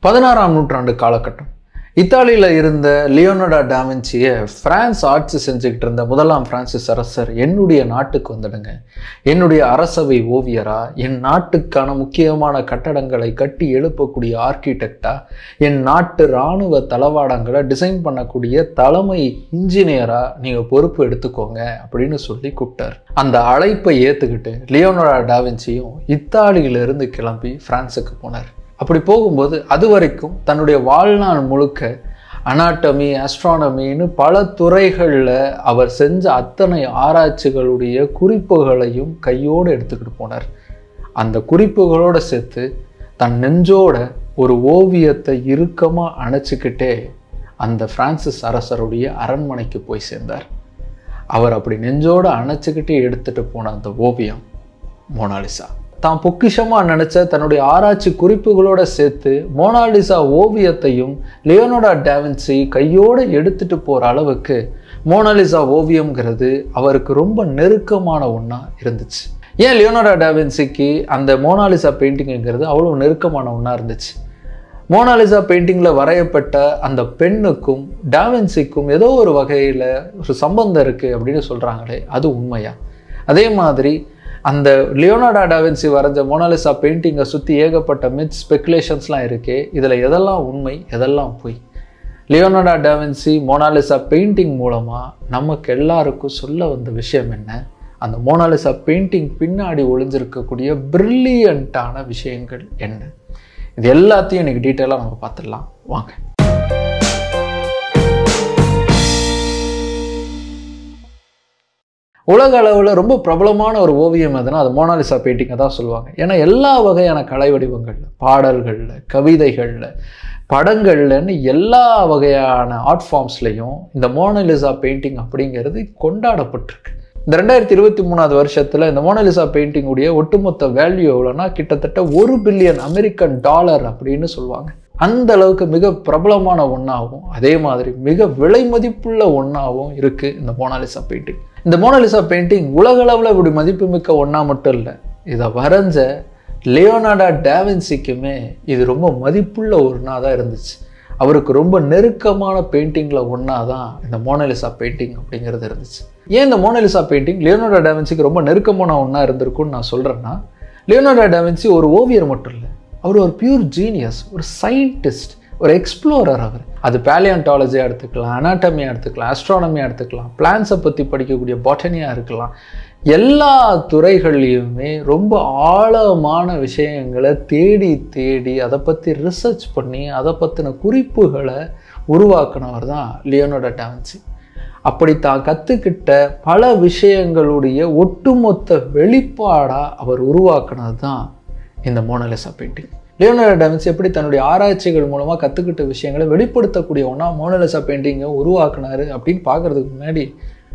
பதினாறாம் நூற்றாண்டு காலகட்டம் இத்தாலியில் இருந்த லியோனோடா டாவின்சியை பிரான்ஸ் ஆட்சி செஞ்சுக்கிட்டு இருந்த முதலாம் பிரான்சிஸ் அரசர் என்னுடைய நாட்டுக்கு வந்துடுங்க என்னுடைய அரசவை ஓவியரா என் நாட்டுக்கான முக்கியமான கட்டடங்களை கட்டி எழுப்பக்கூடிய ஆர்கிடெக்டா என் நாட்டு இராணுவ தளவாடங்களை டிசைன் பண்ணக்கூடிய தலைமை இன்ஜினியரா நீங்கள் பொறுப்பு எடுத்துக்கோங்க அப்படின்னு சொல்லி கூப்பிட்டார் அந்த அழைப்பை ஏற்றுக்கிட்டு லியோனோடா டாவின்சியும் இத்தாலியிலிருந்து கிளம்பி பிரான்ஸுக்கு போனார் அப்படி போகும்போது அது வரைக்கும் தன்னுடைய வாழ்நாள் முழுக்க அனாட்டமி ஆஸ்ட்ரானமின்னு பல துறைகளில் அவர் செஞ்ச அத்தனை ஆராய்ச்சிகளுடைய குறிப்புகளையும் கையோடு எடுத்துக்கிட்டு போனார் அந்த குறிப்புகளோடு சேர்த்து தன் நெஞ்சோட ஒரு ஓவியத்தை இறுக்கமாக அணைச்சிக்கிட்டே அந்த பிரான்சிஸ் அரசருடைய அரண்மனைக்கு போய் சேர்ந்தார் அவர் அப்படி நெஞ்சோடு அணைச்சிக்கிட்டே எடுத்துகிட்டு போன அந்த ஓவியம் மோனாலிசா தான் பொக்கிஷமாக நினச்ச தன்னுடைய ஆராய்ச்சி குறிப்புகளோட சேர்த்து மோனாலிசா ஓவியத்தையும் லியோனோடா டாவின்சி கையோடு எடுத்துட்டு போகிற அளவுக்கு மோனாலிசா ஓவியம்ங்கிறது அவருக்கு ரொம்ப நெருக்கமான ஒன்றா இருந்துச்சு ஏன் லியோனோடா டாவின்சிக்கு அந்த மோனாலிசா பெயிண்டிங்குங்கிறது அவ்வளோ நெருக்கமான ஒன்றா இருந்துச்சு மோனாலிசா பெயிண்டிங்கில் வரையப்பட்ட அந்த பெண்ணுக்கும் டாவின்சிக்கும் ஏதோ ஒரு வகையில் ஒரு சம்பந்தம் இருக்குது அப்படின்னு சொல்கிறாங்களே அது உண்மையா அதே மாதிரி அந்த லியோனார்டா டாவின்சி வரைஞ்ச மோனாலிசா பெயிண்டிங்கை சுற்றி ஏகப்பட்ட மித் ஸ்பெகுலேஷன்ஸ்லாம் இருக்கே இதில் எதெல்லாம் உண்மை எதெல்லாம் பொய் லியோனார்டா டாவின்சி மோனாலிசா பெயிண்டிங் மூலமாக நமக்கு எல்லாருக்கும் சொல்ல வந்த விஷயம் என்ன அந்த மோனாலிசா பெயிண்டிங் பின்னாடி ஒளிஞ்சிருக்கக்கூடிய பிரில்லியண்ட்டான விஷயங்கள் என்ன இது எல்லாத்தையும் இன்னைக்கு டீட்டெயிலாக நம்ம பார்த்துடலாம் வாங்க உலக அளவில் ரொம்ப பிரபலமான ஒரு ஓவியம் எதுனா அது மோனாலிசா பெயிண்டிங்கை தான் சொல்லுவாங்க ஏன்னா எல்லா வகையான கலை வடிவங்களில் பாடல்களில் கவிதைகளில் படங்கள்லன்னு எல்லா வகையான ஆர்ட் ஃபார்ம்ஸ்லையும் இந்த மோனாலிசா பெயிண்டிங் அப்படிங்கிறது கொண்டாடப்பட்டிருக்கு இந்த ரெண்டாயிரத்தி இருபத்தி மூணாவது வருஷத்தில் இந்த மோனாலிசா பெயிண்டிங்குடைய ஒட்டுமொத்த வேல்யூ எவ்வளோன்னா கிட்டத்தட்ட ஒரு பில்லியன் அமெரிக்கன் டாலர் அப்படின்னு சொல்லுவாங்க அந்த அளவுக்கு மிக பிரபலமான ஒன்றாகவும் அதே மாதிரி மிக விலை மதிப்புள்ள ஒன்றாகவும் இருக்குது இந்த மோனாலிசா பெயிண்டிங் இந்த மோனாலிசா பெயிண்டிங் உலகளவில் இப்படி மதிப்புமிக்க ஒன்றா மட்டும் இல்லை இதை வரைஞ்ச லியோனார்டா டேவின்சிக்குமே இது ரொம்ப மதிப்புள்ள ஒன்றா தான் இருந்துச்சு அவருக்கு ரொம்ப நெருக்கமான பெயிண்டிங்கில் ஒன்றா தான் இந்த மோனாலிசா பெயிண்டிங் அப்படிங்கிறது இருந்துச்சு ஏன் இந்த மோனாலிசா பெயிண்டிங் லியோனார்டா டேவின்சிக்கு ரொம்ப நெருக்கமான ஒன்றா இருந்திருக்கும்னு நான் சொல்கிறேன்னா லியோனார்டா டேவின்சி ஒரு ஓவியர் மட்டும் இல்லை அவர் ஒரு பியூர் ஜீனியஸ் ஒரு சயின்டிஸ்ட் ஒரு எக்ஸ்ப்ளோரர் அவர் அது பேலியான்டாலஜியாக எடுத்துக்கலாம் அனாட்டமியாக எடுத்துக்கலாம் ஆஸ்ட்ரானமியாக எடுத்துக்கலாம் பிளான்ஸை பற்றி படிக்கக்கூடிய பாட்டனியாக இருக்கலாம் எல்லா துறைகள்லையுமே ரொம்ப ஆழமான விஷயங்களை தேடி தேடி அதை பற்றி ரிசர்ச் பண்ணி அதை பற்றின குறிப்புகளை உருவாக்குனவர் தான் லியோனோட டான்சி அப்படி தான் கற்றுக்கிட்ட பல விஷயங்களுடைய ஒட்டுமொத்த வெளிப்பாடாக அவர் உருவாக்குனது தான் இந்த மோனலிசா பெயிண்டிங் லியோனோட டாவின்சி எப்படி தன்னுடைய ஆராய்ச்சிகள் மூலமாக கற்றுக்கிட்ட விஷயங்களை வெளிப்படுத்தக்கூடிய ஒன்றா மோனலிசா பெயிண்டிங்கை உருவாக்குனாரு அப்படின்னு பார்க்குறதுக்கு முன்னாடி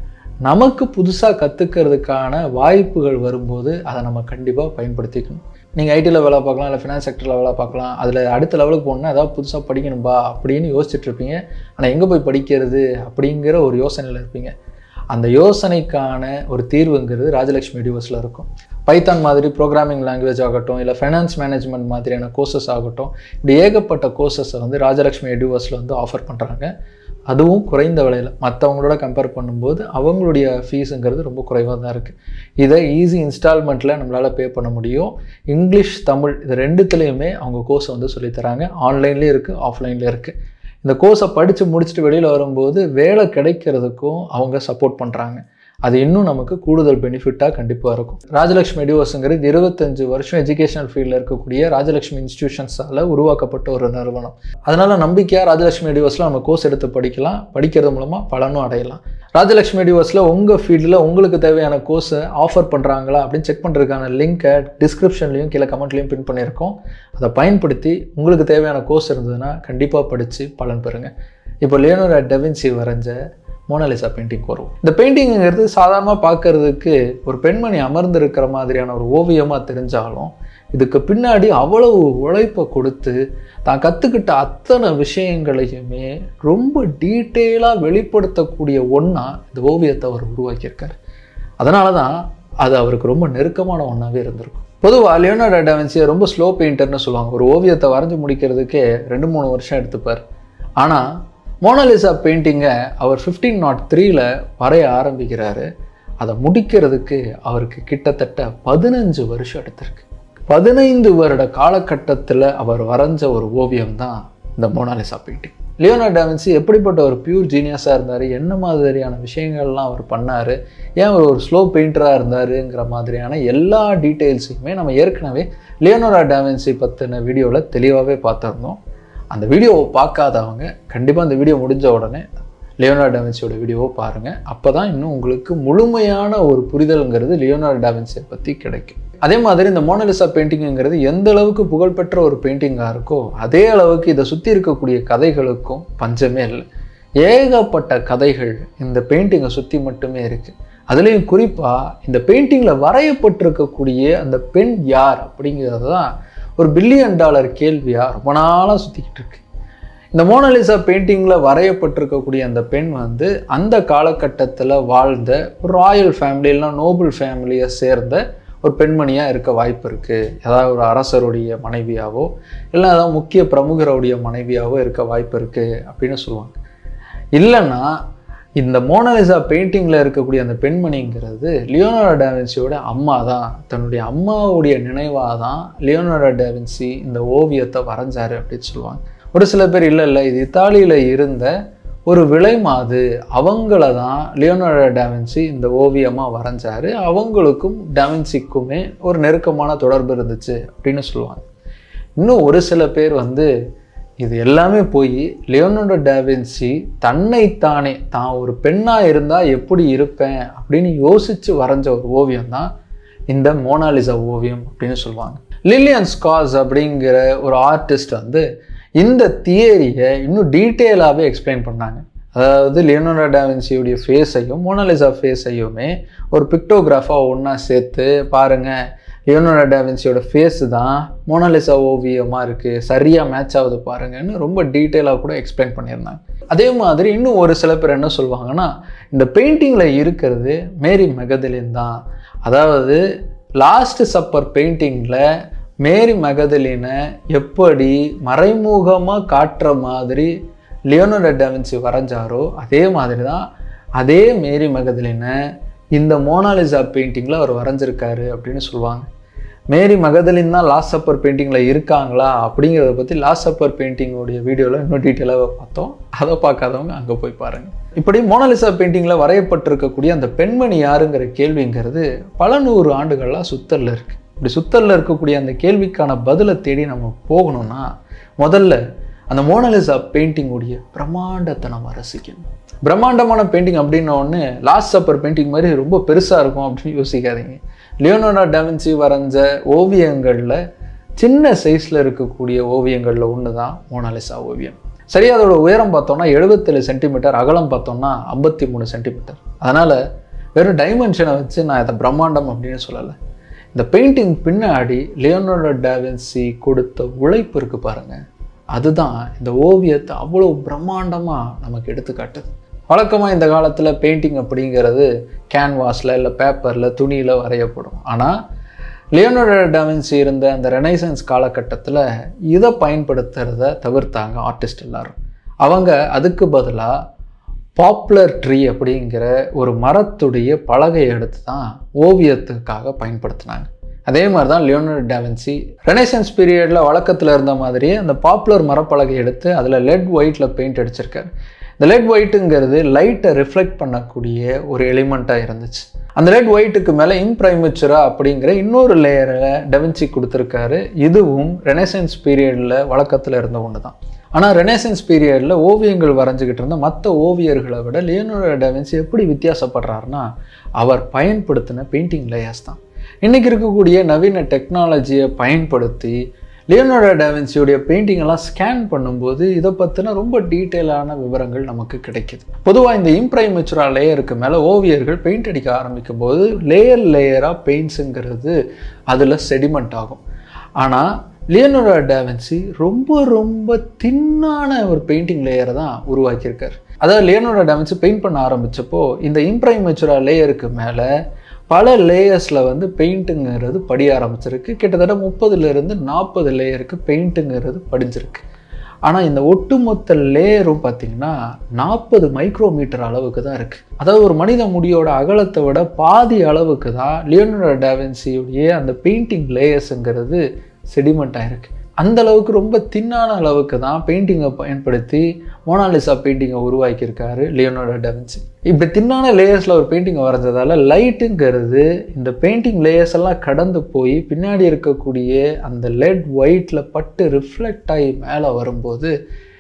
நமக்கு புதுசாக கற்றுக்கிறதுக்கான வாய்ப்புகள் வரும்போது அதை நம்ம கண்டிப்பாக பயன்படுத்திக்கணும் நீங்கள் ஐடியில் வேலை பார்க்கலாம் இல்லை ஃபினான்ஸ் செக்டரில் வேலை பார்க்கலாம் அதில் அடுத்த லெவலுக்கு போகணுன்னா ஏதாவது புதுசாக படிக்கணும்பா அப்படின்னு யோசிச்சுட்டு இருப்பீங்க ஆனால் எங்கே போய் படிக்கிறது அப்படிங்கிற ஒரு யோசனையில் இருப்பீங்க அந்த யோசனைக்கான ஒரு தீர்வுங்கிறது ராஜலக்ஷ்மி யூனிவர்ஸில் இருக்கும் பைத்தான் மாதிரி ப்ரோக்ராமிங் லாங்குவேஜ் ஆகட்டும் இல்லை ஃபைனான்ஸ் மேனேஜ்மெண்ட் மாதிரியான கோர்சஸ் ஆகட்டும் இப்படி ஏகப்பட்ட கோர்சஸை வந்து ராஜலக்ஷ்மி எடியூவர்ஸில் வந்து ஆஃபர் பண்ணுறாங்க அதுவும் குறைந்த விலையில் மற்றவங்களோட கம்பேர் பண்ணும்போது அவங்களுடைய ஃபீஸுங்கிறது ரொம்ப குறைவாக தான் இருக்குது இதை ஈஸி இன்ஸ்டால்மெண்ட்டில் நம்மளால் பே பண்ண முடியும் இங்கிலீஷ் தமிழ் இது ரெண்டுத்துலேயுமே அவங்க கோர்ஸை வந்து சொல்லித்தராங்க ஆன்லைன்லேயும் இருக்குது ஆஃப்லைன்லேயும் இருக்குது இந்த கோர்ஸை படித்து முடிச்சுட்டு வெளியில் வரும்போது வேலை கிடைக்கிறதுக்கும் அவங்க சப்போர்ட் பண்ணுறாங்க அது இன்னும் நமக்கு கூடுதல் பெனிஃபிட்டாக கண்டிப்பாக இருக்கும் ராஜலக்ஷ்மி எடியூவர்ஸுங்கிறது இருபத்தஞ்சு வருஷம் எஜுகேஷனல் ஃபீல்டில் இருக்கக்கூடிய ராஜலக்ஷ்மி இன்ஸ்டியூஷன்ஸால் உருவாக்கப்பட்ட ஒரு நிறுவனம் அதனால் நம்பிக்கையாக ராஜலக்ஷ்மி எடியூவர்ஸில் நம்ம கோர்ஸ் எடுத்து படிக்கலாம் படிக்கிறது மூலமாக பலனும் அடையலாம் ராஜலக்ஷ்மி எடியூவர்ஸில் உங்கள் ஃபீல்டில் உங்களுக்கு தேவையான கோர்ஸை ஆஃபர் பண்ணுறாங்களா அப்படின்னு செக் பண்ணுறதுக்கான லிங்க்கை டிஸ்கிரிப்ஷன்லையும் கீழே கமெண்ட்லையும் பின் பண்ணியிருக்கோம் அதை பயன்படுத்தி உங்களுக்கு தேவையான கோர்ஸ் இருந்ததுன்னா கண்டிப்பாக படித்து பலன் பெறுங்க இப்போ லியோனோரா டெவின்சி வரைஞ்ச மோனாலிசா பெயிண்டிங் வரும் இந்த பெயிண்டிங்கிறது சாதாரணமாக பார்க்கறதுக்கு ஒரு பெண்மணி அமர்ந்திருக்கிற மாதிரியான ஒரு ஓவியமாக தெரிஞ்சாலும் இதுக்கு பின்னாடி அவ்வளவு உழைப்பை கொடுத்து தான் கற்றுக்கிட்ட அத்தனை விஷயங்களையுமே ரொம்ப டீட்டெயிலாக வெளிப்படுத்தக்கூடிய ஒன்றா இந்த ஓவியத்தை அவர் உருவாக்கியிருக்கார் அதனால தான் அது அவருக்கு ரொம்ப நெருக்கமான ஒன்றாவே இருந்திருக்கும் பொதுவாக லியோனார்டோ டாவின்சியை ரொம்ப ஸ்லோ பெயிண்டர்னு சொல்லுவாங்க ஒரு ஓவியத்தை வரைஞ்சி முடிக்கிறதுக்கே ரெண்டு மூணு வருஷம் எடுத்துப்பார் ஆனால் மோனாலிசா பெயிண்டிங்கை அவர் ஃபிஃப்டீன் நாட் த்ரீல வரைய ஆரம்பிக்கிறாரு அதை முடிக்கிறதுக்கு அவருக்கு கிட்டத்தட்ட பதினஞ்சு வருஷம் எடுத்திருக்கு பதினைந்து வருட காலகட்டத்தில் அவர் வரைஞ்ச ஒரு ஓவியம் தான் இந்த மோனாலிசா பெயிண்டிங் லியோனார்டோ டாவின்சி எப்படிப்பட்ட ஒரு பியூர் ஜீனியஸாக இருந்தார் என்ன மாதிரியான விஷயங்கள்லாம் அவர் பண்ணார் ஏன் அவர் ஒரு ஸ்லோ பெயிண்டராக இருந்தாருங்கிற மாதிரியான எல்லா டீட்டெயில்ஸையுமே நம்ம ஏற்கனவே லியோனார்டோ டாவின்சி பற்றின வீடியோவில் தெளிவாகவே பார்த்துருந்தோம் அந்த வீடியோவை பார்க்காதவங்க கண்டிப்பாக அந்த வீடியோ முடிஞ்ச உடனே லியோனார்டோ டாவின்சியோட வீடியோவை பாருங்கள் அப்போ தான் இன்னும் உங்களுக்கு முழுமையான ஒரு புரிதல்ங்கிறது லியோனார்டோ டாவின்சியை பற்றி கிடைக்கும் அதே மாதிரி இந்த மோனலிசா பெயிண்டிங்குங்கிறது எந்த அளவுக்கு புகழ்பெற்ற ஒரு பெயிண்டிங்காக இருக்கோ அதே அளவுக்கு இதை சுற்றி இருக்கக்கூடிய கதைகளுக்கும் பஞ்சமே இல்லை ஏகப்பட்ட கதைகள் இந்த பெயிண்டிங்கை சுற்றி மட்டுமே இருக்குது அதுலேயும் குறிப்பாக இந்த பெயிண்டிங்கில் வரையப்பட்டிருக்கக்கூடிய அந்த பெண் யார் அப்படிங்கிறது தான் ஒரு பில்லியன் டாலர் கேள்வியாக ரொம்ப நாளாக சுற்றிக்கிட்டு இருக்கு இந்த மோனலிசா பெயிண்டிங்கில் வரையப்பட்டிருக்கக்கூடிய அந்த பெண் வந்து அந்த காலகட்டத்தில் வாழ்ந்த ஒரு ராயல் ஃபேமிலி இல்லைனா நோபல் ஃபேமிலியை சேர்ந்த ஒரு பெண்மணியாக இருக்க வாய்ப்பு இருக்குது ஏதாவது ஒரு அரசருடைய மனைவியாவோ இல்லை ஏதாவது முக்கிய பிரமுகருடைய மனைவியாவோ இருக்க வாய்ப்பு இருக்குது அப்படின்னு சொல்லுவாங்க இல்லைன்னா இந்த மோனலிசா பெயிண்டிங்கில் இருக்கக்கூடிய அந்த பெண்மணிங்கிறது லியோனார்டோ டாவின்சியோட அம்மா தான் தன்னுடைய அம்மாவுடைய நினைவாக தான் லியோனார்டோ டாவின்சி இந்த ஓவியத்தை வரைஞ்சாரு அப்படின்னு சொல்லுவாங்க ஒரு சில பேர் இல்லை இல்லை இது இத்தாலியில் இருந்த ஒரு விலை மாது அவங்கள தான் லியோனார்டோ டாவின்சி இந்த ஓவியமாக வரைஞ்சாரு அவங்களுக்கும் டாவின்சிக்குமே ஒரு நெருக்கமான தொடர்பு இருந்துச்சு அப்படின்னு சொல்லுவாங்க இன்னும் ஒரு சில பேர் வந்து இது எல்லாமே போய் லியோனார்டோ டாவின்சி தன்னைத்தானே தான் ஒரு பெண்ணாக இருந்தால் எப்படி இருப்பேன் அப்படின்னு யோசித்து வரைஞ்ச ஒரு ஓவியம் தான் இந்த மோனாலிசா ஓவியம் அப்படின்னு சொல்லுவாங்க லில்லியன் ஸ்காஸ் அப்படிங்கிற ஒரு ஆர்டிஸ்ட் வந்து இந்த தியரியை இன்னும் டீட்டெயிலாகவே எக்ஸ்பிளைன் பண்ணாங்க அதாவது லியோனார்டோ டாவின்சியுடைய ஃபேஸையும் மோனாலிசா ஃபேஸையுமே ஒரு பிக்டோகிராஃபாக ஒன்றா சேர்த்து பாருங்கள் லியோனார்டோ டாவின்சியோட ஃபேஸ் தான் மோனாலிசா ஓவியமாக இருக்குது சரியாக மேட்ச் ஆகுது பாருங்கன்னு ரொம்ப டீட்டெயிலாக கூட எக்ஸ்பிளைன் பண்ணியிருந்தாங்க அதே மாதிரி இன்னும் ஒரு சில பேர் என்ன சொல்லுவாங்கன்னா இந்த பெயிண்டிங்கில் இருக்கிறது மேரி மெகதலின் தான் அதாவது லாஸ்ட் சப்பர் பெயிண்டிங்கில் மேரி மெகதலினை எப்படி மறைமுகமாக காட்டுற மாதிரி லியோனார்டோ டாவின்சி வரைஞ்சாரோ அதே மாதிரி தான் அதே மேரி மெகதலினை இந்த மோனாலிசா பெயிண்டிங்கில் அவர் வரைஞ்சிருக்காரு அப்படின்னு சொல்லுவாங்க மேரி மகதலின் தான் லாஸ்ட் சப்பர் பெயிண்டிங்கில் இருக்காங்களா அப்படிங்கிறத பற்றி லாஸ்ட் சப்பர் பெயிண்டிங்கோடைய வீடியோவில் இன்னும் டீட்டெயிலாக பார்த்தோம் அதை பார்க்காதவங்க அங்கே போய் பாருங்கள் இப்படி மோனாலிசா பெயிண்டிங்கில் வரையப்பட்டிருக்கக்கூடிய அந்த பெண்மணி யாருங்கிற கேள்விங்கிறது பல நூறு ஆண்டுகளாக சுத்தலில் இருக்குது இப்படி சுத்தலில் இருக்கக்கூடிய அந்த கேள்விக்கான பதிலை தேடி நம்ம போகணும்னா முதல்ல அந்த மோனலிசா பெயிண்டிங்குடைய பிரம்மாண்டத்தை நம்ம ரசிக்கணும் பிரம்மாண்டமான பெயிண்டிங் அப்படின்ன ஒன்று லாஸ்ட் சப்பர் பெயிண்டிங் மாதிரி ரொம்ப பெருசாக இருக்கும் அப்படின்னு யோசிக்காதீங்க லியோனார்டோ டாவின்சி வரைஞ்ச ஓவியங்களில் சின்ன சைஸில் இருக்கக்கூடிய ஓவியங்களில் ஒன்று தான் மோனாலிசா ஓவியம் சரி அதோட உயரம் பார்த்தோம்னா எழுபத்தேழு சென்டிமீட்டர் அகலம் பார்த்தோம்னா ஐம்பத்தி மூணு சென்டிமீட்டர் அதனால் வெறும் டைமென்ஷனை வச்சு நான் இதை பிரம்மாண்டம் அப்படின்னு சொல்லலை இந்த பெயிண்டிங் பின்னாடி லியோனார்டோ டாவின்சி கொடுத்த உழைப்பு இருக்குது பாருங்கள் அதுதான் இந்த ஓவியத்தை அவ்வளோ பிரம்மாண்டமாக நமக்கு எடுத்துக்காட்டுது வழக்கமாக இந்த காலத்தில் பெயிண்டிங் அப்படிங்கிறது கேன்வாஸில் இல்லை பேப்பரில் துணியில் வரையப்படும் ஆனால் லியோனார்டோ டாவின்சி இருந்த அந்த ரெனைசன்ஸ் காலகட்டத்தில் இதை பயன்படுத்துகிறத தவிர்த்தாங்க ஆர்டிஸ்ட் எல்லாரும் அவங்க அதுக்கு பதிலாக பாப்புலர் ட்ரீ அப்படிங்கிற ஒரு மரத்துடைய பலகையை எடுத்து தான் ஓவியத்துக்காக பயன்படுத்தினாங்க அதே மாதிரி தான் லியோனார்டோ டாவின்சி ரெனைசன்ஸ் பீரியடில் வழக்கத்தில் இருந்த மாதிரியே அந்த பாப்புலர் மரப்பலகை எடுத்து அதில் லெட் ஒயிட்டில் பெயிண்ட் அடிச்சிருக்காரு இந்த லெட் ஒயிட்டுங்கிறது லைட்டை ரிஃப்ளெக்ட் பண்ணக்கூடிய ஒரு எலிமெண்ட்டாக இருந்துச்சு அந்த லெட் ஒயிட்டுக்கு மேலே இம்ப்ரைமச்சுரா அப்படிங்கிற இன்னொரு லேயரை டெவின்சி கொடுத்துருக்காரு இதுவும் ரெனசன்ஸ் பீரியடில் வழக்கத்தில் இருந்த ஒன்று தான் ஆனால் ரெனசன்ஸ் பீரியடில் ஓவியங்கள் வரைஞ்சிக்கிட்டு இருந்த மற்ற ஓவியர்களை விட லியோனார்டோ டாவின்சி எப்படி வித்தியாசப்படுறாருன்னா அவர் பயன்படுத்தின பெயிண்டிங் லேயர்ஸ் தான் இன்றைக்கி இருக்கக்கூடிய நவீன டெக்னாலஜியை பயன்படுத்தி லியோனார்டோ டாவின்சியோடைய பெயிண்டிங் எல்லாம் ஸ்கேன் பண்ணும்போது இதை பற்றின ரொம்ப டீட்டெயிலான விவரங்கள் நமக்கு கிடைக்குது பொதுவாக இந்த இம்ப்ரைமெச்சுரா லேயருக்கு மேலே ஓவியர்கள் பெயிண்ட் அடிக்க ஆரம்பிக்கும் போது லேயர் லேயராக பெயிண்ட்ஸுங்கிறது அதில் செடிமெண்ட் ஆகும் ஆனால் லியோனார்டோ டாவின்சி ரொம்ப ரொம்ப தின்னான ஒரு பெயிண்டிங் லேயரை தான் உருவாக்கியிருக்கார் அதாவது லியோனார்டோ டாவின்சி பெயிண்ட் பண்ண ஆரம்பித்தப்போ இந்த இம்ப்ரைமெச்சுரா லேயருக்கு மேலே பல லேயர்ஸில் வந்து பெயிண்ட்டுங்கிறது படிய ஆரம்பிச்சிருக்கு கிட்டத்தட்ட முப்பதுலேருந்து நாற்பது லேயருக்கு பெயிண்ட்டுங்கிறது படிஞ்சிருக்கு ஆனால் இந்த ஒட்டுமொத்த லேயரும் பார்த்தீங்கன்னா நாற்பது மைக்ரோமீட்டர் அளவுக்கு தான் இருக்குது அதாவது ஒரு மனித முடியோட அகலத்தை விட பாதி அளவுக்கு தான் லியோனோட டாவின்சியுடைய அந்த பெயிண்டிங் லேயர்ஸுங்கிறது செடிமெண்ட் ஆயிருக்கு அந்த அளவுக்கு ரொம்ப தின்னான அளவுக்கு தான் பெயிண்டிங்கை பயன்படுத்தி மோனாலிசா பெயிண்டிங்கை உருவாக்கியிருக்காரு லியோனோட டாவின்சி இப்படி தின்னான லேயர்ஸில் ஒரு பெயிண்டிங்கை வரைஞ்சதால லைட்டுங்கிறது இந்த பெயிண்டிங் லேயர்ஸ் எல்லாம் கடந்து போய் பின்னாடி இருக்கக்கூடிய அந்த லெட் ஒயிட்டில் பட்டு ரிஃப்ளெக்ட் ஆகி மேலே வரும்போது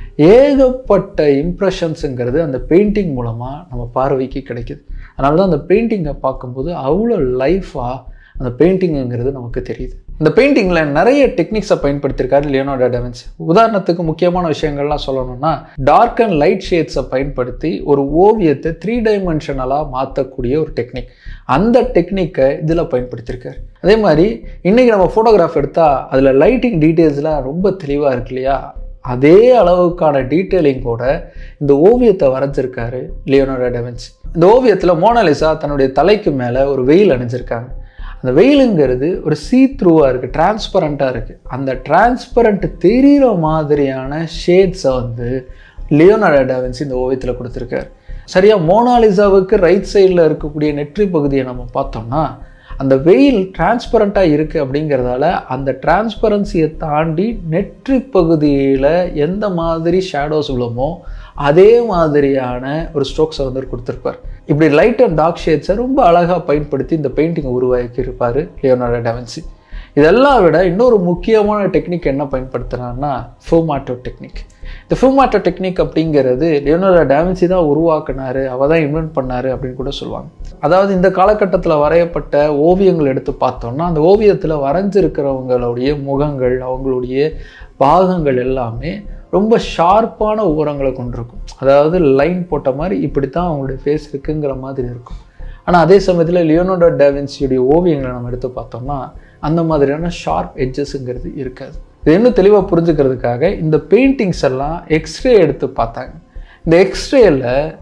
ஏகப்பட்ட இம்ப்ரெஷன்ஸுங்கிறது அந்த பெயிண்டிங் மூலமாக நம்ம பார்வைக்கு கிடைக்குது அதனால தான் அந்த பெயிண்டிங்கை பார்க்கும்போது அவ்வளோ லைஃபாக அந்த பெயிண்டிங்குங்கிறது நமக்கு தெரியுது இந்த பெயிண்டிங்கில் நிறைய டெக்னிக்ஸை பயன்படுத்தியிருக்காரு லியோனோடோ டெவன்ஸ் உதாரணத்துக்கு முக்கியமான விஷயங்கள்லாம் சொல்லணும்னா டார்க் அண்ட் லைட் ஷேட்ஸை பயன்படுத்தி ஒரு ஓவியத்தை த்ரீ டைமென்ஷனலாக மாற்றக்கூடிய ஒரு டெக்னிக் அந்த டெக்னிக்கை இதில் பயன்படுத்தியிருக்காரு அதே மாதிரி இன்றைக்கி நம்ம ஃபோட்டோகிராஃப் எடுத்தால் அதில் லைட்டிங் டீட்டெயில்ஸ்லாம் ரொம்ப தெளிவாக இருக்கு இல்லையா அதே அளவுக்கான டீட்டெயிலிங்கோட இந்த ஓவியத்தை வரைஞ்சிருக்காரு லியோனோடோ டெவன்ஸ் இந்த ஓவியத்தில் மோனாலிசா தன்னுடைய தலைக்கு மேலே ஒரு வெயில் அணிஞ்சிருக்காங்க அந்த வெயிலுங்கிறது ஒரு சீ த்ரூவாக இருக்குது டிரான்ஸ்பரண்ட்டாக இருக்குது அந்த டிரான்ஸ்பரண்ட் தெரிகிற மாதிரியான ஷேட்ஸை வந்து லியோனார்டோ டாவின்சி இந்த ஓவியத்தில் கொடுத்துருக்காரு சரியாக மோனாலிசாவுக்கு ரைட் சைடில் இருக்கக்கூடிய நெற்றி பகுதியை நம்ம பார்த்தோம்னா அந்த வெயில் டிரான்ஸ்பரண்ட்டாக இருக்குது அப்படிங்கிறதால அந்த டிரான்ஸ்பரன்சியை தாண்டி நெற்றி பகுதியில் எந்த மாதிரி ஷேடோஸ் விழுமோ அதே மாதிரியான ஒரு ஸ்ட்ரோக்ஸை வந்து கொடுத்துருப்பார் இப்படி லைட் அண்ட் டார்க் ஷேட்ஸை ரொம்ப அழகாக பயன்படுத்தி இந்த பெயிண்டிங்கை உருவாக்கி இருப்பார் லியோனார்டோ டாவின்சி இதெல்லாம் விட இன்னொரு முக்கியமான டெக்னிக் என்ன பயன்படுத்துனான்னா ஃபோமாட்டோ டெக்னிக் இந்த ஃபோமாட்டோ டெக்னிக் அப்படிங்கிறது லியோனார்டோ டாவின்சி தான் உருவாக்குனாரு அவ தான் இன்வென்ட் பண்ணாரு அப்படின்னு கூட சொல்லுவாங்க அதாவது இந்த காலகட்டத்தில் வரையப்பட்ட ஓவியங்கள் எடுத்து பார்த்தோம்னா அந்த ஓவியத்தில் வரைஞ்சிருக்கிறவங்களுடைய முகங்கள் அவங்களுடைய பாகங்கள் எல்லாமே ரொம்ப ஷார்ப்பான ஓரங்களை கொண்டிருக்கும் அதாவது லைன் போட்ட மாதிரி இப்படி தான் அவங்களுடைய ஃபேஸ் இருக்குங்கிற மாதிரி இருக்கும் ஆனால் அதே சமயத்தில் லியோனோடோ டாவின்சியுடைய ஓவியங்களை நம்ம எடுத்து பார்த்தோம்னா அந்த மாதிரியான ஷார்ப் எட்ஜஸ்ங்கிறது இருக்காது இது இன்னும் தெளிவாக புரிஞ்சுக்கிறதுக்காக இந்த பெயிண்டிங்ஸ் எல்லாம் எக்ஸ்ரே எடுத்து பார்த்தாங்க இந்த எக்ஸ்ரேயில்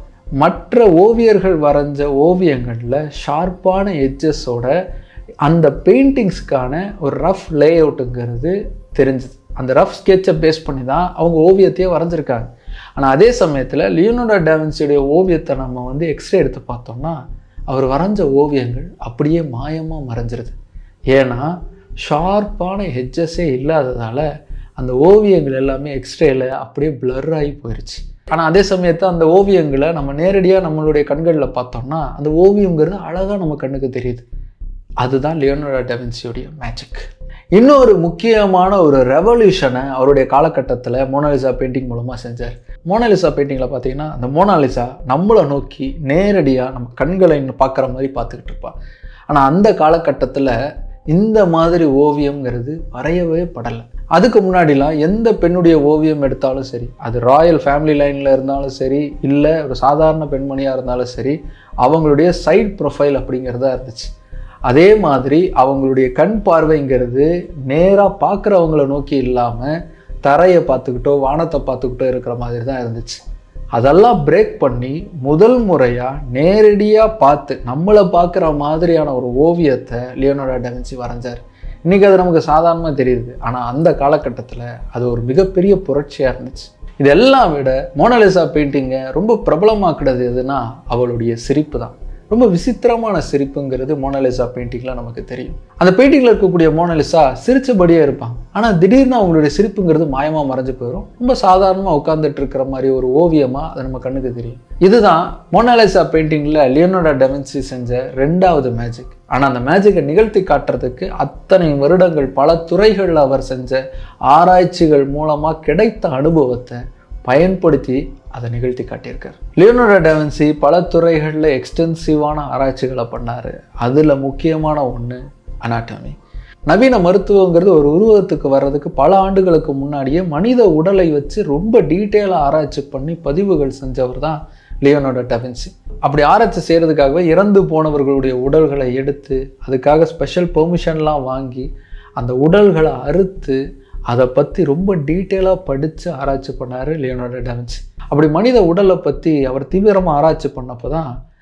மற்ற ஓவியர்கள் வரைஞ்ச ஓவியங்களில் ஷார்ப்பான எட்ஜஸோட அந்த பெயிண்டிங்ஸ்க்கான ஒரு ரஃப் லே அவுட்டுங்கிறது தெரிஞ்சுது அந்த ரஃப் ஸ்கெட்சை பேஸ் பண்ணி தான் அவங்க ஓவியத்தையே வரைஞ்சிருக்காங்க ஆனால் அதே சமயத்தில் லியோனோடோ டாவின்சியுடைய ஓவியத்தை நம்ம வந்து எக்ஸ்ரே எடுத்து பார்த்தோம்னா அவர் வரைஞ்ச ஓவியங்கள் அப்படியே மாயமாக மறைஞ்சிருது ஏன்னா ஷார்ப்பான ஹெட்ஜஸே இல்லாததால் அந்த ஓவியங்கள் எல்லாமே எக்ஸ்ரேல அப்படியே பிளர் ஆகி போயிடுச்சு ஆனால் அதே சமயத்தை அந்த ஓவியங்களை நம்ம நேரடியாக நம்மளுடைய கண்களில் பார்த்தோம்னா அந்த ஓவியங்கிறது அழகாக நம்ம கண்ணுக்கு தெரியுது அதுதான் லியோனோடோ டெவின்சியோடைய மேஜிக் இன்னொரு முக்கியமான ஒரு ரெவல்யூஷனை அவருடைய காலகட்டத்தில் மோனாலிசா பெயிண்டிங் மூலமாக செஞ்சார் மோனாலிசா பெயிண்டிங்கில் பார்த்தீங்கன்னா அந்த மோனாலிசா நம்மளை நோக்கி நேரடியாக நம்ம கண்களை பார்க்குற மாதிரி பார்த்துக்கிட்டு இருப்பாள் ஆனால் அந்த காலகட்டத்தில் இந்த மாதிரி ஓவியம்ங்கிறது வரையவே படலை அதுக்கு முன்னாடிலாம் எந்த பெண்ணுடைய ஓவியம் எடுத்தாலும் சரி அது ராயல் ஃபேமிலி லைனில் இருந்தாலும் சரி இல்லை ஒரு சாதாரண பெண்மணியாக இருந்தாலும் சரி அவங்களுடைய சைட் ப்ரொஃபைல் அப்படிங்கிறதா இருந்துச்சு அதே மாதிரி அவங்களுடைய கண் பார்வைங்கிறது நேராக பார்க்குறவங்கள நோக்கி இல்லாமல் தரையை பார்த்துக்கிட்டோ வானத்தை பார்த்துக்கிட்டோ இருக்கிற மாதிரி தான் இருந்துச்சு அதெல்லாம் பிரேக் பண்ணி முதல் முறையாக நேரடியாக பார்த்து நம்மளை பார்க்குற மாதிரியான ஒரு ஓவியத்தை லியோனோடோ டெவின்சி வரைஞ்சார் இன்றைக்கி அது நமக்கு சாதாரணமாக தெரியுது ஆனால் அந்த காலகட்டத்தில் அது ஒரு மிகப்பெரிய புரட்சியாக இருந்துச்சு இதெல்லாம் விட மோனலிசா பெயிண்டிங்கை ரொம்ப பிரபலமாக்குறது எதுனா அவளுடைய சிரிப்பு தான் ரொம்ப விசித்திரமான சிரிப்புங்கிறது மோனலிசா பெயிண்டிங்கில் நமக்கு தெரியும் அந்த பெயிண்டிங்கில் இருக்கக்கூடிய மோனலிசா சிரிச்சபடியே இருப்பாங்க ஆனால் திடீர்னு அவங்களுடைய சிரிப்புங்கிறது மாயமாக மறைஞ்சு போயிடும் ரொம்ப சாதாரணமாக உட்காந்துட்டு இருக்கிற மாதிரி ஒரு ஓவியமாக அது நம்ம கண்ணுக்கு தெரியும் இதுதான் மோனாலிசா பெயிண்டிங்கில் லியோனோடா டெவின்சி செஞ்ச ரெண்டாவது மேஜிக் ஆனால் அந்த மேஜிக்கை நிகழ்த்தி காட்டுறதுக்கு அத்தனை வருடங்கள் பல துறைகளில் அவர் செஞ்ச ஆராய்ச்சிகள் மூலமாக கிடைத்த அனுபவத்தை பயன்படுத்தி அதை நிகழ்த்தி காட்டியிருக்கார் லியோனோடோ டாவின்சி பல துறைகளில் எக்ஸ்டென்சிவான ஆராய்ச்சிகளை பண்ணார் அதில் முக்கியமான ஒன்று அனாட்டமி நவீன மருத்துவங்கிறது ஒரு உருவத்துக்கு வர்றதுக்கு பல ஆண்டுகளுக்கு முன்னாடியே மனித உடலை வச்சு ரொம்ப டீட்டெயிலாக ஆராய்ச்சி பண்ணி பதிவுகள் செஞ்சவர் தான் லியோனோட டெவின்சி அப்படி ஆராய்ச்சி செய்கிறதுக்காகவே இறந்து போனவர்களுடைய உடல்களை எடுத்து அதுக்காக ஸ்பெஷல் பெர்மிஷன்லாம் வாங்கி அந்த உடல்களை அறுத்து அதை பற்றி ரொம்ப டீட்டெயிலாக படித்து ஆராய்ச்சி பண்ணார் லியோனோட டாவின்சி அப்படி மனித உடலை பற்றி அவர் தீவிரமாக ஆராய்ச்சி பண்ணப்போ தான்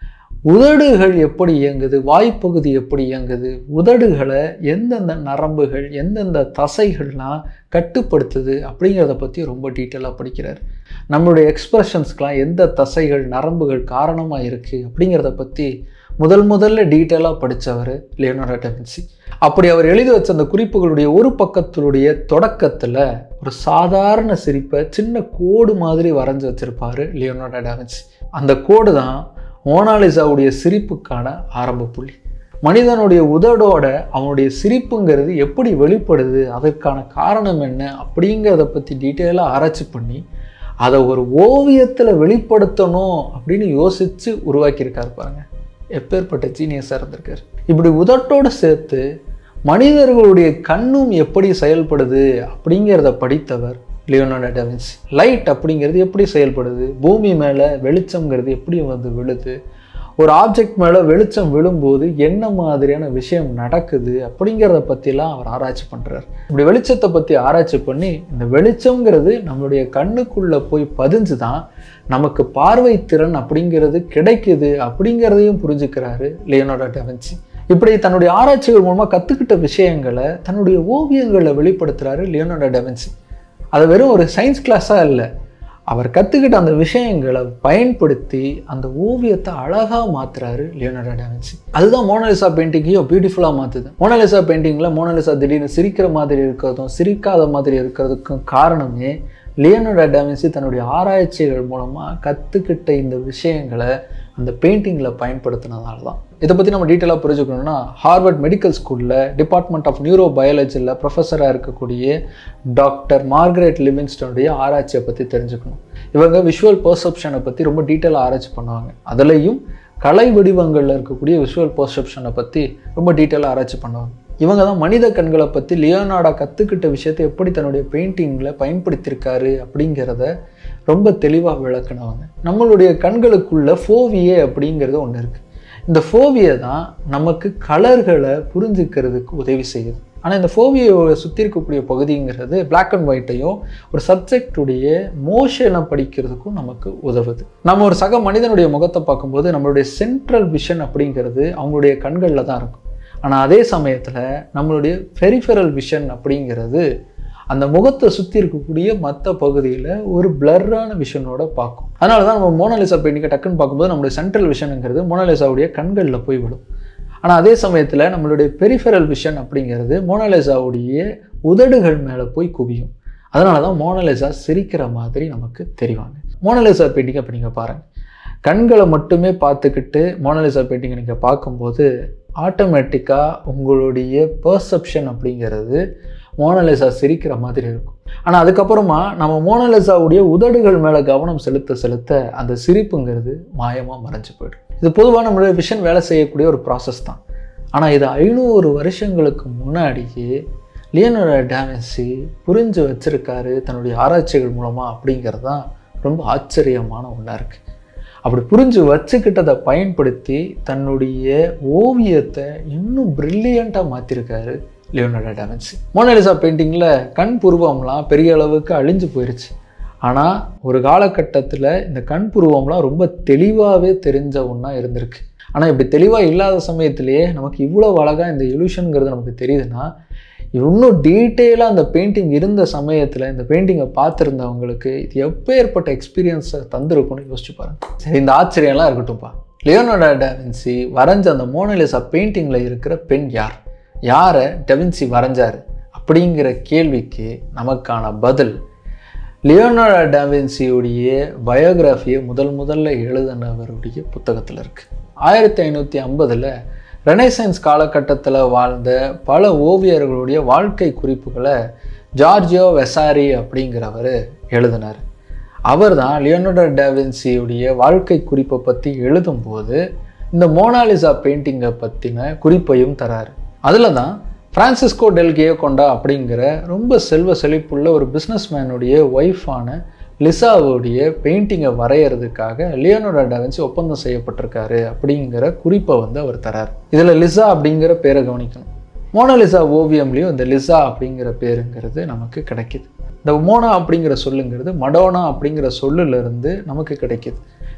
உதடுகள் எப்படி இயங்குது வாய்ப்பகுதி எப்படி இயங்குது உதடுகளை எந்தெந்த நரம்புகள் எந்தெந்த தசைகள்லாம் கட்டுப்படுத்துது அப்படிங்கிறத பற்றி ரொம்ப டீட்டெயிலாக படிக்கிறார் நம்மளுடைய எக்ஸ்பிரஷன்ஸ்க்கெலாம் எந்த தசைகள் நரம்புகள் காரணமாக இருக்குது அப்படிங்கிறத பற்றி முதல் முதல்ல டீட்டெயிலாக படித்தவர் லியோனார்டோ டெவின்சி அப்படி அவர் எழுதி வச்ச அந்த குறிப்புகளுடைய ஒரு பக்கத்தினுடைய தொடக்கத்தில் ஒரு சாதாரண சிரிப்பை சின்ன கோடு மாதிரி வரைஞ்சி வச்சிருப்பாரு லியோனார்டோ டாவின்சி அந்த கோடு தான் மோனாலிசாவுடைய சிரிப்புக்கான ஆரம்ப புள்ளி மனிதனுடைய உதடோட அவனுடைய சிரிப்புங்கிறது எப்படி வெளிப்படுது அதற்கான காரணம் என்ன அப்படிங்கிறத பற்றி டீட்டெயிலாக ஆராய்ச்சி பண்ணி அதை ஒரு ஓவியத்தில் வெளிப்படுத்தணும் அப்படின்னு யோசித்து உருவாக்கியிருக்காரு பாருங்க எப்பேற்பட்ட ஜீனியஸாக இருந்திருக்காரு இப்படி உதட்டோடு சேர்த்து மனிதர்களுடைய கண்ணும் எப்படி செயல்படுது அப்படிங்கிறத படித்தவர் லியோனார்டோ டவின்சி லைட் அப்படிங்கிறது எப்படி செயல்படுது பூமி மேலே வெளிச்சம்ங்கிறது எப்படி வந்து விழுது ஒரு ஆப்ஜெக்ட் மேலே வெளிச்சம் விழும்போது என்ன மாதிரியான விஷயம் நடக்குது அப்படிங்கிறத பற்றிலாம் அவர் ஆராய்ச்சி பண்ணுறார் இப்படி வெளிச்சத்தை பற்றி ஆராய்ச்சி பண்ணி இந்த வெளிச்சம்ங்கிறது நம்மளுடைய கண்ணுக்குள்ளே போய் பதிஞ்சு தான் நமக்கு பார்வை திறன் அப்படிங்கிறது கிடைக்குது அப்படிங்கிறதையும் புரிஞ்சுக்கிறாரு லியோனார்டோ டவின்சி இப்படி தன்னுடைய ஆராய்ச்சிகள் மூலமாக கற்றுக்கிட்ட விஷயங்களை தன்னுடைய ஓவியங்களில் வெளிப்படுத்துகிறாரு லியோனார்டோ டவின்சி அது வெறும் ஒரு சயின்ஸ் கிளாஸாக இல்லை அவர் கற்றுக்கிட்ட அந்த விஷயங்களை பயன்படுத்தி அந்த ஓவியத்தை அழகாக மாற்றுறாரு லியோனார்டோ டாவின்சி அதுதான் மோனலிசா பெயிண்டிங்கையும் பியூட்டிஃபுல்லாக மாற்றுது மோனலிசா பெயிண்டிங்கில் மோனலிசா திடீர்னு சிரிக்கிற மாதிரி இருக்கிறதும் சிரிக்காத மாதிரி இருக்கிறதுக்கும் காரணமே லியோனார்டோ டாவின்சி தன்னுடைய ஆராய்ச்சிகள் மூலமாக கற்றுக்கிட்ட இந்த விஷயங்களை அந்த பெயிண்டிங்கில் பயன்படுத்தினதால தான் இதை பற்றி நம்ம டீட்டெயிலாக புரிஞ்சுக்கணும்னா ஹார்வர்ட் மெடிக்கல் ஸ்கூலில் டிபார்ட்மெண்ட் ஆஃப் நியூரோ பயாலஜியில் ப்ரொஃபஸராக இருக்கக்கூடிய டாக்டர் மார்கரெட் லிவிங்ஸ்டனுடைய ஆராய்ச்சியை பற்றி தெரிஞ்சுக்கணும் இவங்க விஷுவல் பர்செப்ஷனை பற்றி ரொம்ப டீட்டெயிலாக ஆராய்ச்சி பண்ணுவாங்க அதுலேயும் கலை வடிவங்களில் இருக்கக்கூடிய விஷுவல் பர்செப்ஷனை பற்றி ரொம்ப டீட்டெயிலாக ஆராய்ச்சி பண்ணுவாங்க இவங்க தான் மனித கண்களை பற்றி லியோனார்டா கற்றுக்கிட்ட விஷயத்தை எப்படி தன்னுடைய பெயிண்டிங்கில் பயன்படுத்தியிருக்காரு அப்படிங்கிறத ரொம்ப தெளிவாக விளக்குனவங்க நம்மளுடைய கண்களுக்குள்ள ஃபோவியே அப்படிங்கிறது ஒன்று இருக்குது இந்த ஃபோவியை தான் நமக்கு கலர்களை புரிஞ்சுக்கிறதுக்கு உதவி செய்யுது ஆனால் இந்த ஃபோவியோவை சுற்றி இருக்கக்கூடிய பகுதிங்கிறது பிளாக் அண்ட் ஒயிட்டையும் ஒரு சப்ஜெக்டுடைய மோஷனை படிக்கிறதுக்கும் நமக்கு உதவுது நம்ம ஒரு சக மனிதனுடைய முகத்தை பார்க்கும்போது நம்மளுடைய சென்ட்ரல் விஷன் அப்படிங்கிறது அவங்களுடைய கண்களில் தான் இருக்கும் ஆனால் அதே சமயத்தில் நம்மளுடைய பெரிஃபெரல் விஷன் அப்படிங்கிறது அந்த முகத்தை சுற்றி இருக்கக்கூடிய மற்ற பகுதியில் ஒரு பிளர்ரான விஷனோட பார்க்கும் அதனால தான் நம்ம மோனலிசா பெயிண்டிங்கை டக்குன்னு பார்க்கும்போது நம்மளுடைய சென்ட்ரல் விஷனுங்கிறது மோனலிசாவுடைய கண்களில் போய் விடும் ஆனால் அதே சமயத்தில் நம்மளுடைய பெரிஃபெரல் விஷன் அப்படிங்கிறது மோனலிசாவுடைய உதடுகள் மேலே போய் குவியும் அதனால தான் மோனலிசா சிரிக்கிற மாதிரி நமக்கு தெரிவாங்க மோனலிசா பெயிண்டிங் அப்போ நீங்கள் பாருங்கள் கண்களை மட்டுமே பார்த்துக்கிட்டு மோனலிசா பெயிண்டிங்கை நீங்கள் பார்க்கும்போது ஆட்டோமேட்டிக்காக உங்களுடைய பர்செப்ஷன் அப்படிங்கிறது மோனலிசா சிரிக்கிற மாதிரி இருக்கும் ஆனால் அதுக்கப்புறமா நம்ம மோனலிசாவுடைய உதடுகள் மேலே கவனம் செலுத்த செலுத்த அந்த சிரிப்புங்கிறது மாயமாக மறைஞ்சு போயிடும் இது பொதுவாக நம்மளுடைய விஷன் வேலை செய்யக்கூடிய ஒரு ப்ராசஸ் தான் ஆனால் இது ஐநூறு வருஷங்களுக்கு முன்னாடியே லியோனோட டாவின்சி புரிஞ்சு வச்சிருக்காரு தன்னுடைய ஆராய்ச்சிகள் மூலமாக அப்படிங்கிறது தான் ரொம்ப ஆச்சரியமான ஒன்றா இருக்குது அப்படி புரிஞ்சு வச்சுக்கிட்டதை பயன்படுத்தி தன்னுடைய ஓவியத்தை இன்னும் ப்ரில்லியண்ட்டாக மாற்றிருக்காரு லியோனார்டோ டாவின்சி மோனலிசா பெயிண்டிங்கில் கண் புருவம்லாம் பெரிய அளவுக்கு அழிஞ்சு போயிருச்சு ஆனால் ஒரு காலகட்டத்தில் இந்த கண் புருவம்லாம் ரொம்ப தெளிவாகவே தெரிஞ்ச ஒன்றா இருந்திருக்கு ஆனால் இப்படி தெளிவாக இல்லாத சமயத்திலேயே நமக்கு இவ்வளோ அழகாக இந்த இலுஷனுங்கிறது நமக்கு தெரியுதுன்னா இன்னும் டீட்டெயிலாக அந்த பெயிண்டிங் இருந்த சமயத்தில் இந்த பெயிண்டிங்கை பார்த்துருந்தவங்களுக்கு இது எப்பேற்பட்ட எக்ஸ்பீரியன்ஸை தந்திருக்கும்னு யோசிச்சு பாருங்க சரி இந்த ஆச்சரியம்லாம் இருக்கட்டும்ப்பா லியோனார்டோ டாவின்சி வரைஞ்ச அந்த மோனலிசா பெயிண்டிங்கில் இருக்கிற பெண் யார் யாரை டெவின்சி வரைஞ்சார் அப்படிங்கிற கேள்விக்கு நமக்கான பதில் லியோனார்டோ டாவின்சியுடைய பயோகிராஃபியை முதல் முதல்ல எழுதினவருடைய புத்தகத்தில் இருக்குது ஆயிரத்தி ஐநூற்றி ஐம்பதில் ரெனைசன்ஸ் காலகட்டத்தில் வாழ்ந்த பல ஓவியர்களுடைய வாழ்க்கை குறிப்புகளை ஜார்ஜியோ வெசாரி அப்படிங்கிறவர் எழுதினார் அவர் தான் லியோனோடோ டாவின்சியுடைய வாழ்க்கை குறிப்பை பற்றி எழுதும்போது இந்த மோனாலிசா பெயிண்டிங்கை பற்றின குறிப்பையும் தராரு அதில் தான் ஃப்ரான்சிஸ்கோ டெல்கியோ கொண்டா அப்படிங்கிற ரொம்ப செல்வ செழிப்புள்ள ஒரு பிஸ்னஸ் மேனுடைய ஒய்ஃபான லிசாவுடைய பெயிண்டிங்கை வரைகிறதுக்காக லியோனோடோ டாவின்சி ஒப்பந்தம் செய்யப்பட்டிருக்காரு அப்படிங்கிற குறிப்பை வந்து அவர் தரார் இதில் லிசா அப்படிங்கிற பேரை கவனிக்கணும் மோனலிசா ஓவியம்லேயும் இந்த லிசா அப்படிங்கிற பேருங்கிறது நமக்கு கிடைக்கிது இந்த மோனா அப்படிங்கிற சொல்லுங்கிறது மடோனா அப்படிங்கிற சொல்லிலிருந்து நமக்கு கிடைக்கிது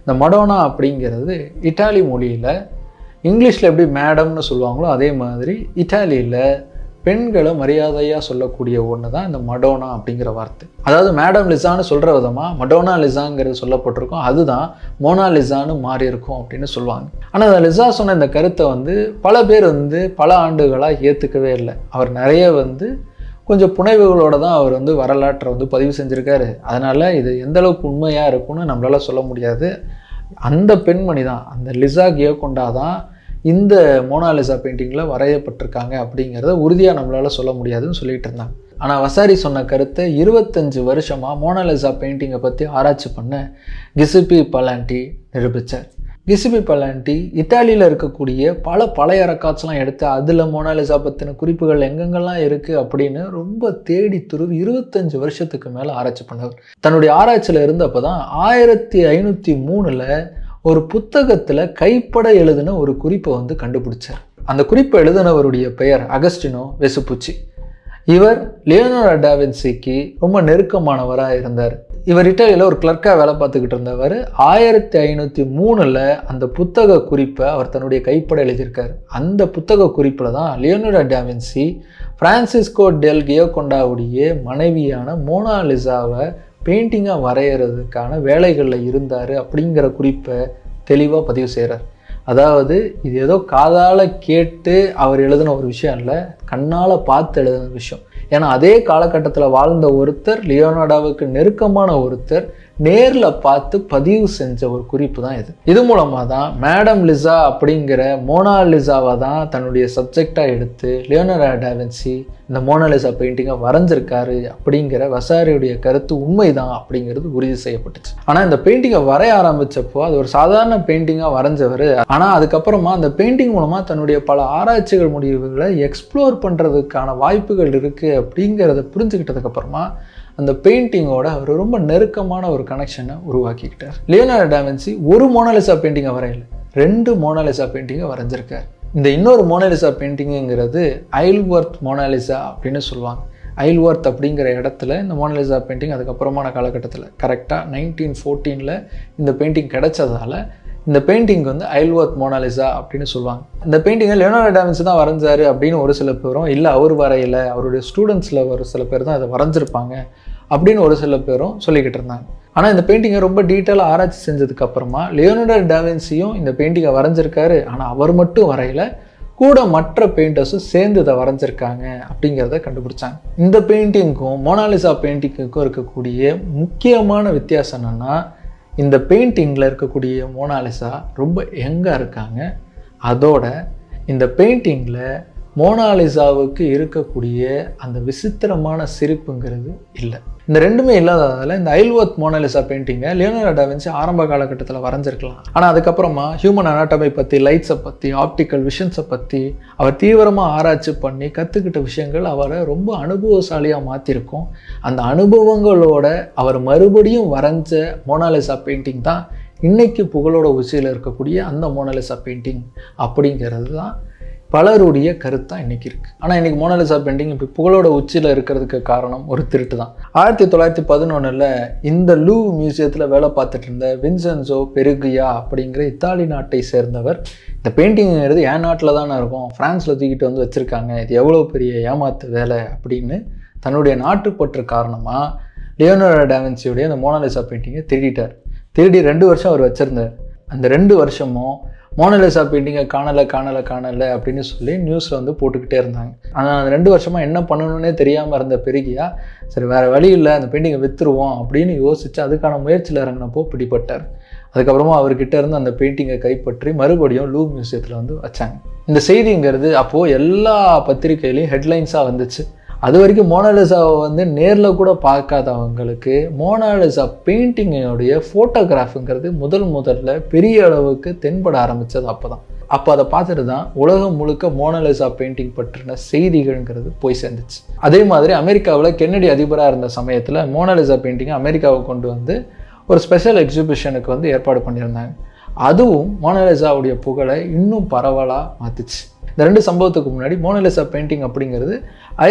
இந்த மடோனா அப்படிங்கிறது இட்டாலி மொழியில் இங்கிலீஷில் எப்படி மேடம்னு சொல்லுவாங்களோ அதே மாதிரி இட்டாலியில் பெண்களை மரியாதையாக சொல்லக்கூடிய ஒன்று தான் இந்த மடோனா அப்படிங்கிற வார்த்தை அதாவது மேடம் லிசான்னு சொல்கிற விதமாக மடோனா லிசாங்கிறது சொல்லப்பட்டிருக்கும் அதுதான் மோனா லிசான்னு மாறி இருக்கும் அப்படின்னு சொல்லுவாங்க ஆனால் அந்த லிசா சொன்ன இந்த கருத்தை வந்து பல பேர் வந்து பல ஆண்டுகளாக ஏற்றுக்கவே இல்லை அவர் நிறைய வந்து கொஞ்சம் புனைவுகளோட தான் அவர் வந்து வரலாற்றை வந்து பதிவு செஞ்சுருக்காரு அதனால் இது எந்த அளவுக்கு உண்மையாக இருக்கும்னு நம்மளால சொல்ல முடியாது அந்த பெண்மணி தான் அந்த லிசா கியோகொண்டா தான் இந்த மோனாலிசா பெயிண்டிங்கில் வரையப்பட்டிருக்காங்க அப்படிங்கிறத உறுதியாக நம்மளால் சொல்ல முடியாதுன்னு சொல்லிட்டு இருந்தாங்க ஆனால் வசாரி சொன்ன கருத்தை இருபத்தஞ்சு வருஷமாக மோனாலிசா பெயிண்டிங்கை பற்றி ஆராய்ச்சி பண்ண கிசிபி பலாண்டி நிரூபித்தார் கிசிபி பலாண்டி இத்தாலியில் இருக்கக்கூடிய பல பழைய ரெக்கார்ட்ஸ்லாம் எடுத்து அதில் மோனாலிசா பற்றின குறிப்புகள் எங்கெங்கெல்லாம் இருக்குது அப்படின்னு ரொம்ப தேடி துருவி இருபத்தஞ்சு வருஷத்துக்கு மேலே ஆராய்ச்சி பண்ணவர் தன்னுடைய ஆராய்ச்சியில் இருந்தப்போ தான் ஆயிரத்தி ஐநூற்றி மூணில் ஒரு புத்தகத்தில் கைப்பட எழுதின ஒரு குறிப்பை வந்து கண்டுபிடிச்சார் அந்த குறிப்பை எழுதினவருடைய பெயர் அகஸ்டினோ வெசுப்புச்சி இவர் லியோனோரா டாவின்சிக்கு ரொம்ப நெருக்கமானவராக இருந்தார் இவர் இட்டாலியில் ஒரு கிளர்க்காக வேலை பார்த்துக்கிட்டு இருந்தவர் ஆயிரத்தி ஐநூற்றி மூணில் அந்த புத்தக குறிப்பை அவர் தன்னுடைய கைப்பட எழுதியிருக்கார் அந்த புத்தக குறிப்பில் தான் லியோனோரா டாவின்சி பிரான்சிஸ்கோ டெல் கியோகொண்டாவுடைய மனைவியான மோனாலிசாவை பெயிண்டிங்காக வரைகிறதுக்கான வேலைகளில் இருந்தார் அப்படிங்கிற குறிப்பை தெளிவாக பதிவு செய்கிறார் அதாவது இது ஏதோ காதால் கேட்டு அவர் எழுதின ஒரு விஷயம் இல்லை கண்ணால் பார்த்து எழுதின விஷயம் ஏன்னா அதே காலகட்டத்தில் வாழ்ந்த ஒருத்தர் லியோனார்டாவுக்கு நெருக்கமான ஒருத்தர் நேரில் பார்த்து பதிவு செஞ்ச ஒரு குறிப்பு தான் இது இது மூலமாக தான் மேடம் லிசா அப்படிங்கிற மோனா லிசாவை தான் தன்னுடைய சப்ஜெக்டாக எடுத்து லியோனரா டாவின்சி இந்த மோனாலிசா பெயிண்டிங்கை வரைஞ்சிருக்காரு அப்படிங்கிற வசாரியுடைய கருத்து உண்மைதான் அப்படிங்கிறது உறுதி செய்யப்பட்டுச்சு ஆனால் இந்த பெயிண்டிங்கை வரைய ஆரம்பித்தப்போ அது ஒரு சாதாரண பெயிண்டிங்காக வரைஞ்சவர் ஆனால் அதுக்கப்புறமா அந்த பெயிண்டிங் மூலமாக தன்னுடைய பல ஆராய்ச்சிகள் முடிவுகளை எக்ஸ்ப்ளோர் பண்ணுறதுக்கான வாய்ப்புகள் இருக்குது அப்படிங்கிறத புரிஞ்சுக்கிட்டதுக்கப்புறமா அந்த பெயிண்டிங்கோட அவர் ரொம்ப நெருக்கமான ஒரு கனெக்ஷனை உருவாக்கிக்கிட்டார் லியோனார்டோ டாவின்சி ஒரு மோனாலிசா பெயிண்டிங்கை வரையல ரெண்டு மோனாலிசா பெயிண்டிங்கை வரைஞ்சிருக்கார் இந்த இன்னொரு மோனாலிசா பெயிண்டிங்குங்கிறது ஐல்வர்த் மோனாலிசா அப்படின்னு சொல்லுவாங்க ஐல்வர்த் அப்படிங்கிற இடத்துல இந்த மோனாலிசா பெயிண்டிங் அதுக்கப்புறமான காலகட்டத்தில் கரெக்டாக நைன்டீன் ஃபோர்டீனில் இந்த பெயிண்டிங் கிடைச்சதால இந்த பெயிண்டிங் வந்து ஐல்வர்த் மோனாலிசா அப்படின்னு சொல்லுவாங்க இந்த பெயிண்டிங்கை லியோனார்டோ டாவின்சி தான் வரைஞ்சாரு அப்படின்னு ஒரு சில பேரும் இல்லை அவர் வரையலை அவருடைய ஸ்டூடெண்ட்ஸில் ஒரு சில பேர் தான் அதை வரைஞ்சிருப்பாங்க அப்படின்னு ஒரு சில பேரும் சொல்லிக்கிட்டு இருந்தாங்க ஆனால் இந்த பெயிண்டிங்கை ரொம்ப டீட்டெயிலாக ஆராய்ச்சி செஞ்சதுக்கு அப்புறமா லியோனார்டோ டாவின்சியும் இந்த பெயிண்டிங்கை வரைஞ்சிருக்காரு ஆனால் அவர் மட்டும் வரையல கூட மற்ற பெயிண்டர்ஸும் சேர்ந்து இதை வரைஞ்சிருக்காங்க அப்படிங்கிறத கண்டுபிடிச்சாங்க இந்த பெயிண்டிங்க்கும் மோனாலிசா பெயிண்டிங்குக்கும் இருக்கக்கூடிய முக்கியமான வித்தியாசம் என்னென்னா இந்த பெயிண்டிங்கில் இருக்கக்கூடிய மோனாலிசா ரொம்ப யங்காக இருக்காங்க அதோட இந்த பெயிண்டிங்கில் மோனாலிசாவுக்கு இருக்கக்கூடிய அந்த விசித்திரமான சிரிப்புங்கிறது இல்லை இந்த ரெண்டுமே இல்லாததால் இந்த ஐல்வத் மோனாலிசா பெயிண்டிங்கை லியோனார்டோ டாவின்சி ஆரம்ப காலகட்டத்தில் வரைஞ்சிருக்கலாம் ஆனால் அதுக்கப்புறமா ஹியூமன் அனாட்டமை பற்றி லைட்ஸை பற்றி ஆப்டிக்கல் விஷன்ஸை பற்றி அவர் தீவிரமாக ஆராய்ச்சி பண்ணி கற்றுக்கிட்ட விஷயங்கள் அவரை ரொம்ப அனுபவசாலியாக மாற்றிருக்கும் அந்த அனுபவங்களோட அவர் மறுபடியும் வரைஞ்ச மோனாலிசா பெயிண்டிங் தான் இன்னைக்கு புகழோட உச்சியில் இருக்கக்கூடிய அந்த மோனாலிசா பெயிண்டிங் அப்படிங்கிறது தான் பலருடைய கருத்தாக இன்றைக்கி இருக்குது ஆனால் இன்றைக்கி மோனாலிசா பெயிண்டிங் இப்போ புகழோட உச்சியில் இருக்கிறதுக்கு காரணம் ஒரு திருட்டு தான் ஆயிரத்தி தொள்ளாயிரத்தி பதினொன்றில் இந்த லூ மியூசியத்தில் வேலை பார்த்துட்டு இருந்த வின்சென்சோ பெருகியா அப்படிங்கிற இத்தாலி நாட்டை சேர்ந்தவர் இந்த பெயிண்டிங்கிறது என் நாட்டில் தானே இருக்கும் ஃப்ரான்ஸில் தூக்கிட்டு வந்து வச்சுருக்காங்க இது எவ்வளோ பெரிய ஏமாத்து வேலை அப்படின்னு தன்னுடைய நாட்டுப்பற்று காரணமாக லியோனோரோ டாவின்சியுடைய அந்த மோனாலிசா பெயிண்டிங்கை திருடிட்டார் திருடி ரெண்டு வருஷம் அவர் வச்சுருந்தார் அந்த ரெண்டு வருஷமும் மோனலிசா பெயிண்டிங்கை காணலை காணலை காணலை அப்படின்னு சொல்லி நியூஸில் வந்து போட்டுக்கிட்டே இருந்தாங்க ஆனால் அந்த ரெண்டு வருஷமாக என்ன பண்ணணும்னே தெரியாமல் இருந்த பெருகியா சரி வேறு வழி இல்லை அந்த பெயிண்டிங்கை விற்றுருவோம் அப்படின்னு யோசித்து அதுக்கான முயற்சியில் இறங்கினப்போ பிடிப்பட்டார் அதுக்கப்புறமா அவர்கிட்ட இருந்து அந்த பெயிண்டிங்கை கைப்பற்றி மறுபடியும் லூ மியூசியத்தில் வந்து வச்சாங்க இந்த செய்திங்கிறது அப்போது எல்லா பத்திரிகையிலையும் ஹெட்லைன்ஸாக வந்துச்சு அது வரைக்கும் மோனாலிசாவை வந்து நேரில் கூட பார்க்காதவங்களுக்கு மோனாலிசா பெயிண்டிங்கோடைய ஃபோட்டோகிராஃபுங்கிறது முதல் முதல்ல பெரிய அளவுக்கு தென்பட ஆரம்பித்தது அப்போ தான் அப்போ அதை பார்த்துட்டு தான் உலகம் முழுக்க மோனாலிசா பெயிண்டிங் பற்றின செய்திகள்ங்கிறது போய் சேர்ந்துச்சு அதே மாதிரி அமெரிக்காவில் கென்னடி அதிபராக இருந்த சமயத்தில் மோனாலிசா பெயிண்டிங்கை அமெரிக்காவுக்கு கொண்டு வந்து ஒரு ஸ்பெஷல் எக்ஸிபிஷனுக்கு வந்து ஏற்பாடு பண்ணியிருந்தாங்க அதுவும் மோனாலிசாவுடைய புகழை இன்னும் பரவலாக மாற்றுச்சு இந்த ரெண்டு சம்பவத்துக்கு முன்னாடி மோனலிசா பெயிண்டிங் அப்படிங்கிறது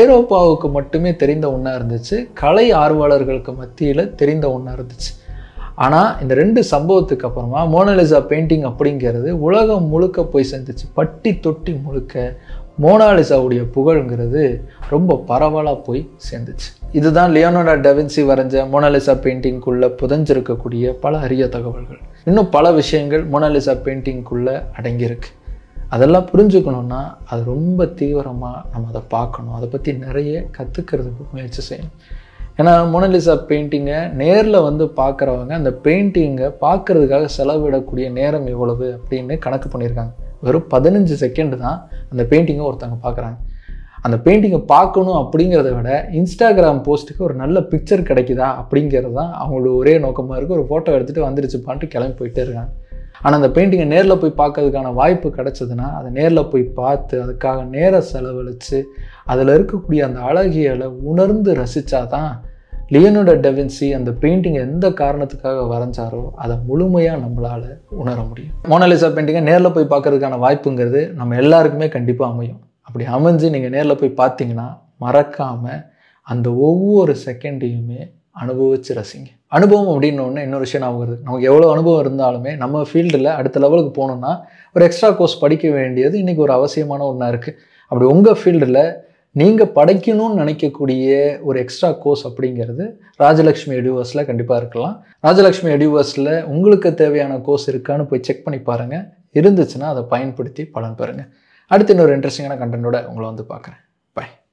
ஐரோப்பாவுக்கு மட்டுமே தெரிந்த ஒன்றா இருந்துச்சு கலை ஆர்வலர்களுக்கு மத்தியில் தெரிந்த ஒன்றா இருந்துச்சு ஆனால் இந்த ரெண்டு சம்பவத்துக்கு அப்புறமா மோனாலிசா பெயிண்டிங் அப்படிங்கிறது உலகம் முழுக்க போய் சேர்ந்துச்சு பட்டி தொட்டி முழுக்க மோனாலிசாவுடைய புகழ்ங்கிறது ரொம்ப பரவலாக போய் சேர்ந்துச்சு இதுதான் லியோனோடா டெவின்சி வரைஞ்ச மோனாலிசா பெயிண்டிங்குள்ளே புதைஞ்சிருக்கக்கூடிய பல அரிய தகவல்கள் இன்னும் பல விஷயங்கள் மோனாலிசா பெயிண்டிங்குள்ளே அடங்கியிருக்கு அதெல்லாம் புரிஞ்சுக்கணுன்னா அது ரொம்ப தீவிரமாக நம்ம அதை பார்க்கணும் அதை பற்றி நிறைய கற்றுக்கிறதுக்கு முயற்சி செய்யணும் ஏன்னா மொனலிசா பெயிண்டிங்கை நேரில் வந்து பார்க்குறவங்க அந்த பெயிண்டிங்கை பார்க்குறதுக்காக செலவிடக்கூடிய நேரம் எவ்வளவு அப்படின்னு கணக்கு பண்ணியிருக்காங்க வெறும் பதினஞ்சு செகண்ட் தான் அந்த பெயிண்டிங்கை ஒருத்தவங்க பார்க்குறாங்க அந்த பெயிண்டிங்கை பார்க்கணும் அப்படிங்கிறத விட இன்ஸ்டாகிராம் போஸ்ட்டுக்கு ஒரு நல்ல பிக்சர் கிடைக்குதா அப்படிங்கிறது தான் அவங்களோட ஒரே நோக்கமாக இருக்குது ஒரு ஃபோட்டோ எடுத்துகிட்டு வந்துருச்சுப்பான்ட்டு கிளம்பி போயிட்டே இருக்காங்க ஆனால் அந்த பெயிண்டிங்கை நேரில் போய் பார்க்கறதுக்கான வாய்ப்பு கிடச்சதுன்னா அதை நேரில் போய் பார்த்து அதுக்காக நேரம் செலவழித்து அதில் இருக்கக்கூடிய அந்த அழகியலை உணர்ந்து ரசித்தா தான் லியனோட டெவின்சி அந்த பெயிண்டிங்கை எந்த காரணத்துக்காக வரைஞ்சாரோ அதை முழுமையாக நம்மளால் உணர முடியும் மோனாலிசா பெயிண்டிங்கை நேரில் போய் பார்க்கறதுக்கான வாய்ப்புங்கிறது நம்ம எல்லாருக்குமே கண்டிப்பாக அமையும் அப்படி அமைஞ்சு நீங்கள் நேரில் போய் பார்த்தீங்கன்னா மறக்காமல் அந்த ஒவ்வொரு செகண்டையுமே அனுபவிச்சு ரசிங்க அனுபவம் அப்படின்னு ஒன்று இன்னொரு விஷயம் ஞாபகம் வருது நமக்கு எவ்வளோ அனுபவம் இருந்தாலுமே நம்ம ஃபீல்டில் அடுத்த லெவலுக்கு போகணுன்னா ஒரு எக்ஸ்ட்ரா கோர்ஸ் படிக்க வேண்டியது இன்றைக்கி ஒரு அவசியமான ஒன்றா இருக்குது அப்படி உங்கள் ஃபீல்டில் நீங்கள் படைக்கணும்னு நினைக்கக்கூடிய ஒரு எக்ஸ்ட்ரா கோர்ஸ் அப்படிங்கிறது ராஜலக்ஷ்மி எடியூவர்ஸில் கண்டிப்பாக இருக்கலாம் ராஜலக்ஷ்மி எடியூவர்ஸில் உங்களுக்கு தேவையான கோர்ஸ் இருக்கான்னு போய் செக் பண்ணி பாருங்கள் இருந்துச்சுன்னா அதை பயன்படுத்தி பலன் பெறுங்க அடுத்து இன்னொரு இன்ட்ரெஸ்டிங்கான கண்டென்ட்டோட உங்களை வந்து பார்க்குறேன்